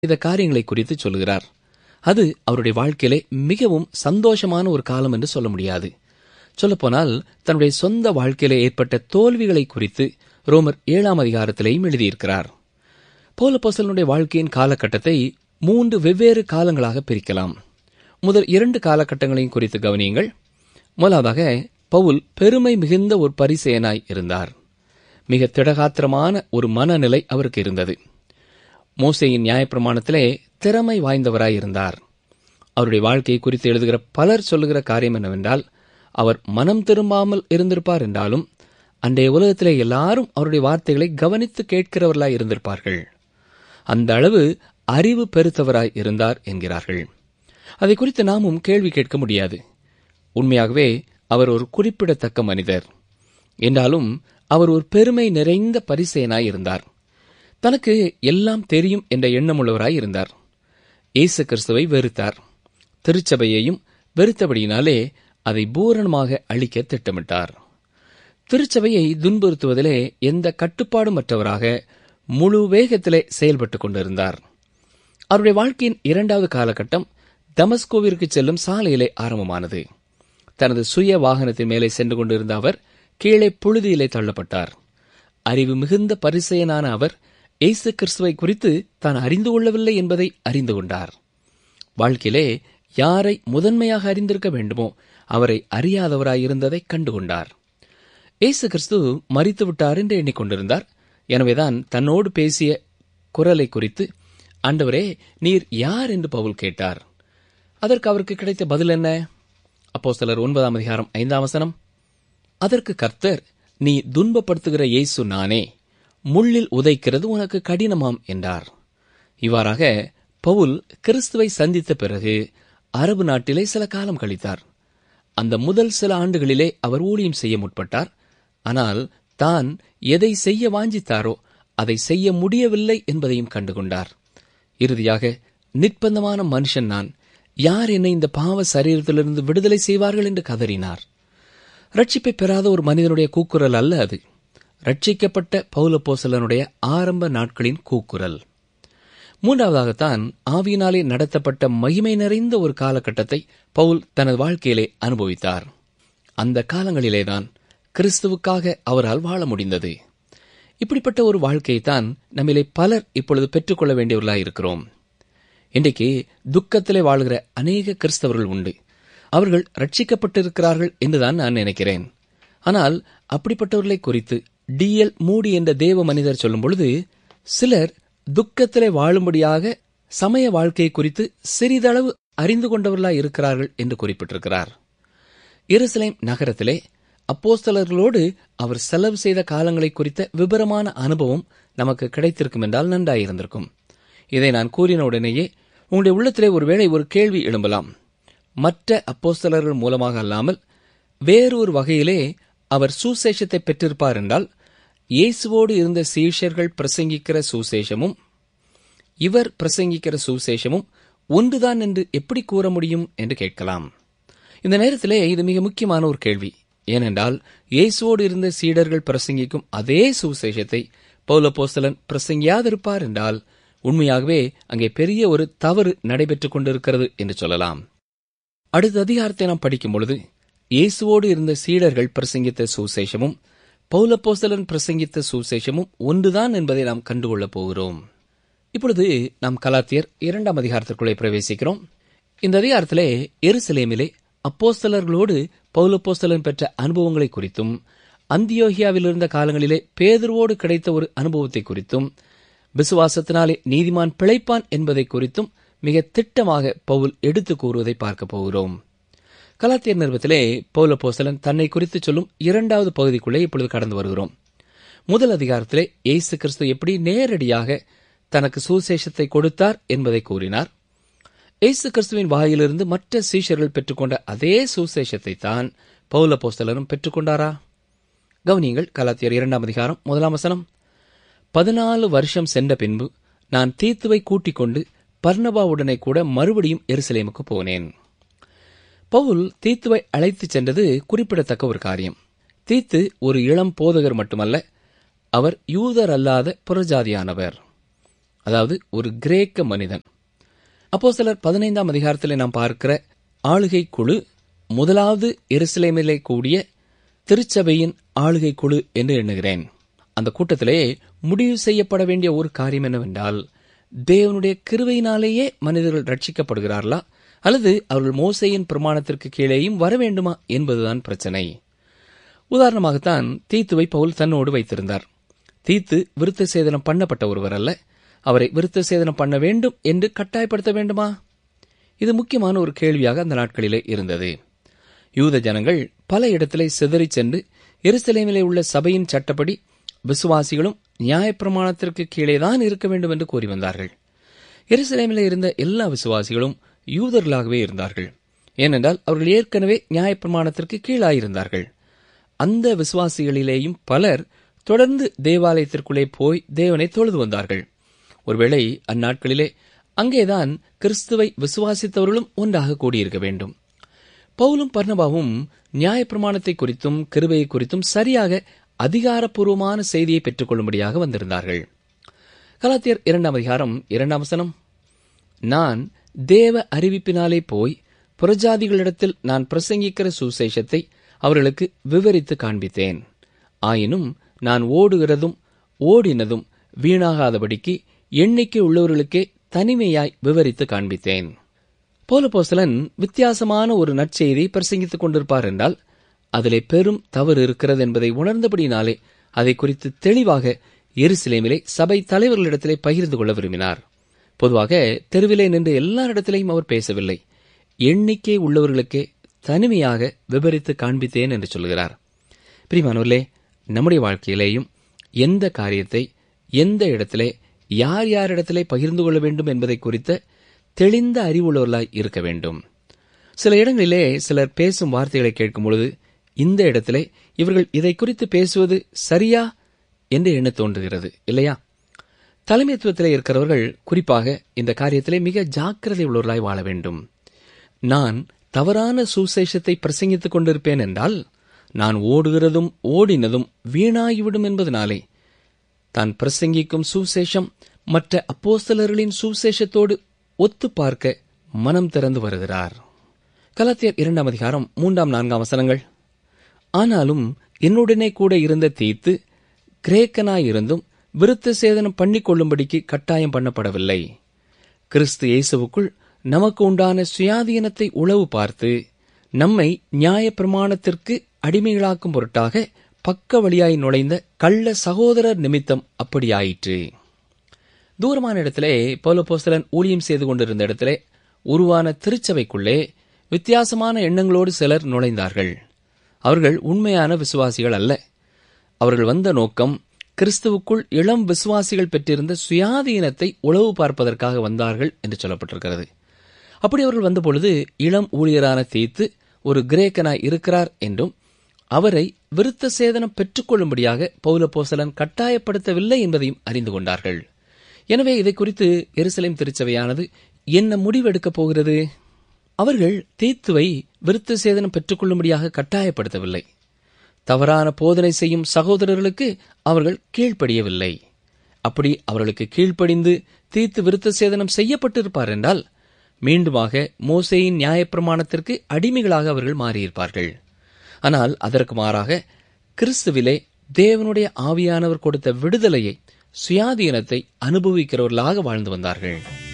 இந்த காரியங்களை குறித்து சொல்கிறார் அது அவருடைய வாழ்க்கையிலே மிகவும் சந்தோஷமான ஒரு காலம் என்று சொல்ல முடியாது சொல்லப்போனால் தன்னுடைய சொந்த வாழ்க்கையிலே ஏற்பட்ட தோல்விகளை குறித்து ரோமர் ஏழாம் அதிகாரத்திலேயும் எழுதியிருக்கிறார் பௌலப்போஸ்தலனுடைய வாழ்க்கையின் காலகட்டத்தை மூன்று வெவ்வேறு காலங்களாக பிரிக்கலாம் முதல் இரண்டு காலகட்டங்களையும் குறித்து கவனியுங்கள் முதலாவதாக பவுல் பெருமை மிகுந்த ஒரு பரிசெயனாய் இருந்தார் மிக திடகாத்திரமான ஒரு மனநிலை அவருக்கு இருந்தது மோசையின் நியாயப்பிரமாணத்திலே திறமை வாய்ந்தவராய் இருந்தார் அவருடைய வாழ்க்கையை குறித்து எழுதுகிற பலர் சொல்லுகிற காரியம் என்னவென்றால் அவர் மனம் திரும்பாமல் இருந்திருப்பார் என்றாலும் அன்றைய உலகத்திலே எல்லாரும் அவருடைய வார்த்தைகளை கவனித்து கேட்கிறவர்களாய் இருந்திருப்பார்கள் அந்த அளவு அறிவு பெருத்தவராய் இருந்தார் என்கிறார்கள் அதை குறித்து நாமும் கேள்வி கேட்க முடியாது உண்மையாகவே அவர் ஒரு குறிப்பிடத்தக்க மனிதர் என்றாலும் அவர் ஒரு பெருமை நிறைந்த பரிசேனாய் இருந்தார் தனக்கு எல்லாம் தெரியும் என்ற எண்ணமுள்ளவராய் இருந்தார் இயேசு கிறிஸ்துவை வெறுத்தார் திருச்சபையையும் வெறுத்தபடியினாலே அதை பூரணமாக அழிக்க திட்டமிட்டார் திருச்சபையை துன்புறுத்துவதிலே எந்த கட்டுப்பாடுமற்றவராக முழு வேகத்திலே செயல்பட்டுக் கொண்டிருந்தார் அவருடைய வாழ்க்கையின் இரண்டாவது காலகட்டம் தமஸ்கோவிற்கு செல்லும் சாலையிலே ஆரம்பமானது தனது சுய வாகனத்தின் மேலே சென்று கொண்டிருந்த அவர் கீழே புழுதியிலே தள்ளப்பட்டார் அறிவு மிகுந்த பரிசெயனான அவர் இயேசு கிறிஸ்துவை குறித்து தான் அறிந்து கொள்ளவில்லை என்பதை அறிந்து கொண்டார் வாழ்க்கையிலே யாரை முதன்மையாக அறிந்திருக்க வேண்டுமோ அவரை அறியாதவராயிருந்ததை கண்டுகொண்டார் இயேசு கிறிஸ்து மறித்து விட்டார் என்று எண்ணிக்கொண்டிருந்தார் எனவேதான் தன்னோடு பேசிய குரலை குறித்து ஆண்டவரே நீர் யார் என்று பவுல் கேட்டார் அதற்கு அவருக்கு கிடைத்த பதில் என்ன அப்போ சிலர் ஒன்பதாம் அதிகாரம் ஐந்தாம் வசனம் அதற்கு கர்த்தர் நீ துன்பப்படுத்துகிற இயேசு நானே முள்ளில் உதைக்கிறது உனக்கு கடினமாம் என்றார் இவ்வாறாக பவுல் கிறிஸ்துவை சந்தித்த பிறகு அரபு நாட்டிலே சில காலம் கழித்தார் அந்த முதல் சில ஆண்டுகளிலே அவர் ஊழியம் செய்ய முற்பட்டார் ஆனால் தான் எதை செய்ய வாஞ்சித்தாரோ அதை செய்ய முடியவில்லை என்பதையும் கண்டுகொண்டார் இறுதியாக நிர்பந்தமான மனுஷன் நான் யார் என்னை இந்த பாவ சரீரத்திலிருந்து விடுதலை செய்வார்கள் என்று கதறினார் ரட்சிப்பை பெறாத ஒரு மனிதனுடைய கூக்குரல் அல்ல அது ரட்சிக்கப்பட்ட பௌலப்போசலனுடைய ஆரம்ப நாட்களின் கூக்குரல் மூன்றாவதாகத்தான் ஆவியினாலே நடத்தப்பட்ட மகிமை நிறைந்த ஒரு காலகட்டத்தை பவுல் தனது வாழ்க்கையிலே அனுபவித்தார் அந்த காலங்களிலேதான் கிறிஸ்துவுக்காக அவரால் வாழ முடிந்தது இப்படிப்பட்ட ஒரு வாழ்க்கையைத்தான் நம்மிலே பலர் இப்பொழுது பெற்றுக்கொள்ள வேண்டியவர்களாயிருக்கிறோம் இன்றைக்கு துக்கத்திலே வாழ்கிற அநேக கிறிஸ்தவர்கள் உண்டு அவர்கள் ரட்சிக்கப்பட்டிருக்கிறார்கள் என்றுதான் நான் நினைக்கிறேன் ஆனால் அப்படிப்பட்டவர்களை குறித்து டி எல் மூடி என்ற தேவ மனிதர் சொல்லும் பொழுது சிலர் துக்கத்திலே வாழும்படியாக சமய வாழ்க்கை குறித்து சிறிதளவு அறிந்து கொண்டவர்களாய் இருக்கிறார்கள் என்று குறிப்பிட்டிருக்கிறார் எருசலேம் நகரத்திலே அப்போஸ்தலர்களோடு அவர் செலவு செய்த காலங்களை குறித்த விபரமான அனுபவம் நமக்கு கிடைத்திருக்கும் என்றால் நன்றாயிருந்திருக்கும் இதை நான் கூறின உடனேயே உங்களுடைய உள்ளத்திலே ஒருவேளை ஒரு கேள்வி எழும்பலாம் மற்ற அப்போஸ்தலர்கள் மூலமாக அல்லாமல் வேறொரு வகையிலே அவர் சுசேஷத்தை பெற்றிருப்பார் என்றால் இயேசுவோடு இருந்த சீஷர்கள் பிரசங்கிக்கிற சுசேஷமும் இவர் பிரசங்கிக்கிற சுசேஷமும் ஒன்றுதான் என்று எப்படி கூற முடியும் என்று கேட்கலாம் இந்த நேரத்திலே இது மிக முக்கியமான ஒரு கேள்வி ஏனென்றால் இயேசுவோடு இருந்த சீடர்கள் பிரசங்கிக்கும் அதே சுசேஷத்தை பௌலப்போஸ்தலன் பிரசங்கியாதிருப்பார் என்றால் உண்மையாகவே அங்கே பெரிய ஒரு தவறு நடைபெற்றுக் கொண்டிருக்கிறது என்று சொல்லலாம் அடுத்த அதிகாரத்தை நாம் படிக்கும் பொழுது இயேசுவோடு இருந்த சீடர்கள் பிரசங்கித்த சுசேஷமும் பௌலப்போஸ்தலன் பிரசங்கித்த சுசேஷமும் ஒன்றுதான் என்பதை நாம் கண்டுகொள்ளப் போகிறோம் இப்பொழுது நாம் கலாத்தியர் இரண்டாம் அதிகாரத்திற்குள்ளே பிரவேசிக்கிறோம் இந்த அதிகாரத்திலே எருசலேமிலே அப்போஸ்தலர்களோடு பௌலப்போஸ்தலன் பெற்ற அனுபவங்களை குறித்தும் அந்தியோகியாவில் இருந்த காலங்களிலே பேதுருவோடு கிடைத்த ஒரு அனுபவத்தை குறித்தும் விசுவாசத்தினாலே நீதிமான் பிழைப்பான் என்பதை குறித்தும் மிக திட்டமாக பவுல் எடுத்து கூறுவதை பார்க்க போகிறோம் கலாத்தியர் நிறுவத்திலே பௌலப்போஸ்தலன் தன்னை குறித்து சொல்லும் இரண்டாவது பகுதிக்குள்ளே இப்பொழுது கடந்து வருகிறோம் முதல் அதிகாரத்திலே இயேசு கிறிஸ்து எப்படி நேரடியாக தனக்கு சுசேஷத்தை கொடுத்தார் என்பதை கூறினார் இயேசு கிறிஸ்துவின் வாயிலிருந்து மற்ற சீஷர்கள் பெற்றுக்கொண்ட அதே சுசேஷத்தை தான் பௌல போஸ்தலரும் பெற்றுக்கொண்டாரா கவனியங்கள் கலாத்தியர் இரண்டாம் அதிகாரம் முதலாம் வசனம் பதினாலு வருஷம் சென்ற பின்பு நான் தீத்துவை கூட்டிக் கொண்டு பர்ணபாவுடனே கூட மறுபடியும் எருசலேமுக்கு போனேன் பவுல் தீத்துவை அழைத்துச் சென்றது குறிப்பிடத்தக்க ஒரு காரியம் தீத்து ஒரு இளம் போதகர் மட்டுமல்ல அவர் யூதர் அல்லாத புறஜாதியானவர் அதாவது ஒரு கிரேக்க மனிதன் அப்போ சிலர் பதினைந்தாம் அதிகாரத்தில் நாம் பார்க்கிற ஆளுகை குழு முதலாவது எருசலேமிலே கூடிய திருச்சபையின் ஆளுகை குழு என்று எண்ணுகிறேன் அந்த கூட்டத்திலே முடிவு செய்யப்பட வேண்டிய ஒரு காரியம் என்னவென்றால் தேவனுடைய கிருவையினாலேயே மனிதர்கள் ரட்சிக்கப்படுகிறார்களா அல்லது அவர்கள் மோசையின் பிரமாணத்திற்கு கீழேயும் வர வேண்டுமா என்பதுதான் பிரச்சனை உதாரணமாகத்தான் தீத்துவை பவுல் தன்னோடு வைத்திருந்தார் தீத்து விருத்த சேதனம் பண்ணப்பட்ட ஒருவர் அல்ல அவரை விருத்த சேதனம் பண்ண வேண்டும் என்று கட்டாயப்படுத்த வேண்டுமா இது முக்கியமான ஒரு கேள்வியாக அந்த நாட்களிலே இருந்தது யூத ஜனங்கள் பல இடத்திலே சிதறிச் சென்று எருசலேமிலே உள்ள சபையின் சட்டப்படி விசுவாசிகளும் நியாயப்பிரமாணத்திற்கு கீழேதான் இருக்க வேண்டும் என்று கூறி வந்தார்கள் எருசலேமிலே இருந்த எல்லா விசுவாசிகளும் யூதர்களாகவே இருந்தார்கள் ஏனென்றால் அவர்கள் ஏற்கனவே நியாயப்பிரமாணத்திற்கு கீழாயிருந்தார்கள் அந்த விசுவாசிகளிலேயும் பலர் தொடர்ந்து தேவாலயத்திற்குள்ளே போய் தேவனை தொழுது வந்தார்கள் ஒருவேளை அந்நாட்களிலே அங்கேதான் கிறிஸ்துவை விசுவாசித்தவர்களும் ஒன்றாக கூடியிருக்க வேண்டும் பவுலும் பர்ணபாவும் நியாயப்பிரமாணத்தை குறித்தும் கிருபையை குறித்தும் சரியாக அதிகாரப்பூர்வமான செய்தியை பெற்றுக் கொள்ளும்படியாக வந்திருந்தார்கள் கலாத்தியர் இரண்டாம் அதிகாரம் இரண்டாம் வசனம் நான் தேவ அறிவிப்பினாலே போய் புறஜாதிகளிடத்தில் நான் பிரசங்கிக்கிற சுசேஷத்தை அவர்களுக்கு விவரித்து காண்பித்தேன் ஆயினும் நான் ஓடுகிறதும் ஓடினதும் வீணாகாதபடிக்கு எண்ணிக்கை உள்ளவர்களுக்கே தனிமையாய் விவரித்து காண்பித்தேன் போலபோசலன் வித்தியாசமான ஒரு நற்செய்தியை பிரசங்கித்துக் கொண்டிருப்பார் என்றால் அதிலே பெரும் தவறு இருக்கிறது என்பதை உணர்ந்தபடினாலே அதை குறித்து தெளிவாக எருசலேமிலே சபை தலைவர்களிடத்திலே பகிர்ந்து கொள்ள விரும்பினார் பொதுவாக தெருவிலே நின்று எல்லாரிடத்திலேயும் அவர் பேசவில்லை எண்ணிக்கை உள்ளவர்களுக்கே தனிமையாக விவரித்து காண்பித்தேன் என்று சொல்கிறார் பிரிமானூர்லே நம்முடைய வாழ்க்கையிலேயும் எந்த காரியத்தை எந்த இடத்திலே யார் யாரிடத்திலே பகிர்ந்து கொள்ள வேண்டும் என்பதை குறித்த தெளிந்த அறிவுள்ளவர்களாய் இருக்க வேண்டும் சில இடங்களிலே சிலர் பேசும் வார்த்தைகளை கேட்கும் பொழுது இந்த இடத்திலே இவர்கள் இதை குறித்து பேசுவது சரியா என்று எண்ண தோன்றுகிறது இல்லையா தலைமைத்துவத்திலே இருக்கிறவர்கள் குறிப்பாக இந்த காரியத்திலே மிக ஜாக்கிரதை உள்ளவர்களாய் வாழ வேண்டும் நான் தவறான சுசேஷத்தை பிரசங்கித்துக் கொண்டிருப்பேன் என்றால் நான் ஓடுகிறதும் ஓடினதும் வீணாகிவிடும் என்பதனாலே தான் பிரசங்கிக்கும் சுசேஷம் மற்ற அப்போஸ்தலர்களின் சுசேஷத்தோடு ஒத்து பார்க்க மனம் திறந்து வருகிறார் கலாத்தியர் இரண்டாம் அதிகாரம் மூன்றாம் நான்காம் வசனங்கள் ஆனாலும் என்னுடனே கூட இருந்த தீத்து கிரேக்கனாயிருந்தும் விருத்த சேதனம் பண்ணிக் கொள்ளும்படிக்கு கட்டாயம் பண்ணப்படவில்லை கிறிஸ்து இயேசுவுக்குள் நமக்கு உண்டான சுயாதீனத்தை உளவு பார்த்து நம்மை நியாய பிரமாணத்திற்கு அடிமைகளாக்கும் பொருட்டாக பக்க வழியாய் நுழைந்த கள்ள சகோதரர் நிமித்தம் அப்படியாயிற்று தூரமான இடத்திலே பௌலபோஸ்தலன் ஊழியம் செய்து கொண்டிருந்த இடத்திலே உருவான திருச்சபைக்குள்ளே வித்தியாசமான எண்ணங்களோடு சிலர் நுழைந்தார்கள் அவர்கள் உண்மையான விசுவாசிகள் அல்ல அவர்கள் வந்த நோக்கம் கிறிஸ்துவுக்குள் இளம் விசுவாசிகள் பெற்றிருந்த சுயாதீனத்தை உளவு பார்ப்பதற்காக வந்தார்கள் என்று சொல்லப்பட்டிருக்கிறது அப்படி அவர்கள் வந்தபொழுது இளம் ஊழியரான தீத்து ஒரு கிரேக்கனாய் இருக்கிறார் என்றும் அவரை விருத்த சேதனம் பெற்றுக்கொள்ளும்படியாக பௌலபோசலன் கட்டாயப்படுத்தவில்லை என்பதையும் அறிந்து கொண்டார்கள் எனவே இதை குறித்து எருசலேம் திருச்சபையானது என்ன முடிவெடுக்கப் போகிறது அவர்கள் தீத்துவை விருத்த சேதனம் பெற்றுக்கொள்ளும்படியாக கட்டாயப்படுத்தவில்லை தவறான போதனை செய்யும் சகோதரர்களுக்கு அவர்கள் கீழ்ப்படியவில்லை அப்படி அவர்களுக்கு கீழ்ப்படிந்து தீத்து விருத்த சேதனம் செய்யப்பட்டிருப்பார் என்றால் மீண்டுமாக மோசையின் நியாயப்பிரமாணத்திற்கு அடிமைகளாக அவர்கள் மாறியிருப்பார்கள் ஆனால் அதற்கு மாறாக கிறிஸ்துவிலே தேவனுடைய ஆவியானவர் கொடுத்த விடுதலையை சுயாதீனத்தை அனுபவிக்கிறவர்களாக வாழ்ந்து வந்தார்கள்